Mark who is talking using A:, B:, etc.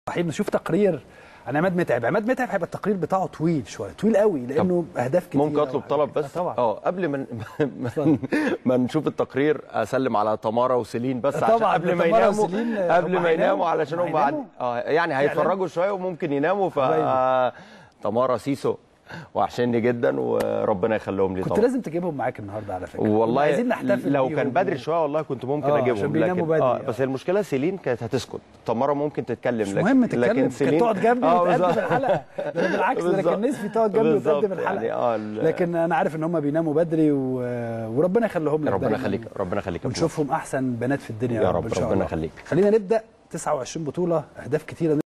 A: رحيم نشوف تقرير عن عماد متعب عماد متعب هيبقى التقرير بتاعه طويل شويه طويل قوي لانه اهداف كتير
B: ممكن اطلب طلب بس
A: طبعا
B: اه قبل ما ما, ما نشوف التقرير اسلم على تمارا وسيلين بس عشان
A: طبعا،
B: قبل ما
A: تمارا
B: يناموا
A: وسيلين،
B: قبل
A: هم
B: ما يناموا
A: هيناموا؟
B: علشان
A: هم
B: هم قاعد-
A: هيناموا؟
B: اه يعني هيتفرجوا شويه وممكن يناموا ف
A: حبايبي.
B: تمارا سيسو وحشني جدا وربنا يخليهم لي
A: كنت
B: طبعا
A: لازم تجيبهم معاك النهارده على فكره كنا
B: والله
A: عايزين نحتفل
B: لو
A: بيهم.
B: كان بدري شويه والله كنت ممكن
A: آه،
B: اجيبهم
A: عشان بيناموا
B: لكن
A: بدري،
B: اه
A: آه.
B: بس المشكله سيلين كانت هتسكت تمارا ممكن تتكلم
A: مش مهم تتكلم كانت تقعد جنبي
B: آه،
A: وتقدم
B: بالظبط.
A: الحلقه ده أنا بالعكس ده انا
B: بالظبط.
A: كان نفسي تقعد جنبي
B: بالظبط،
A: وتقدم الحلقه
B: يعني اه ال-
A: لكن انا عارف ان هم بيناموا بدري و... وربنا يخليهم لك
B: ربنا
A: دايماً.
B: يخليك ربنا يخليك يا أبو
A: ونشوفهم احسن بنات في الدنيا
B: يا
A: رب
B: رب،
A: إن شاء
B: ربنا
A: الله.
B: يخليك.
A: خلينا نبدا 29 بطوله اهداف كتيره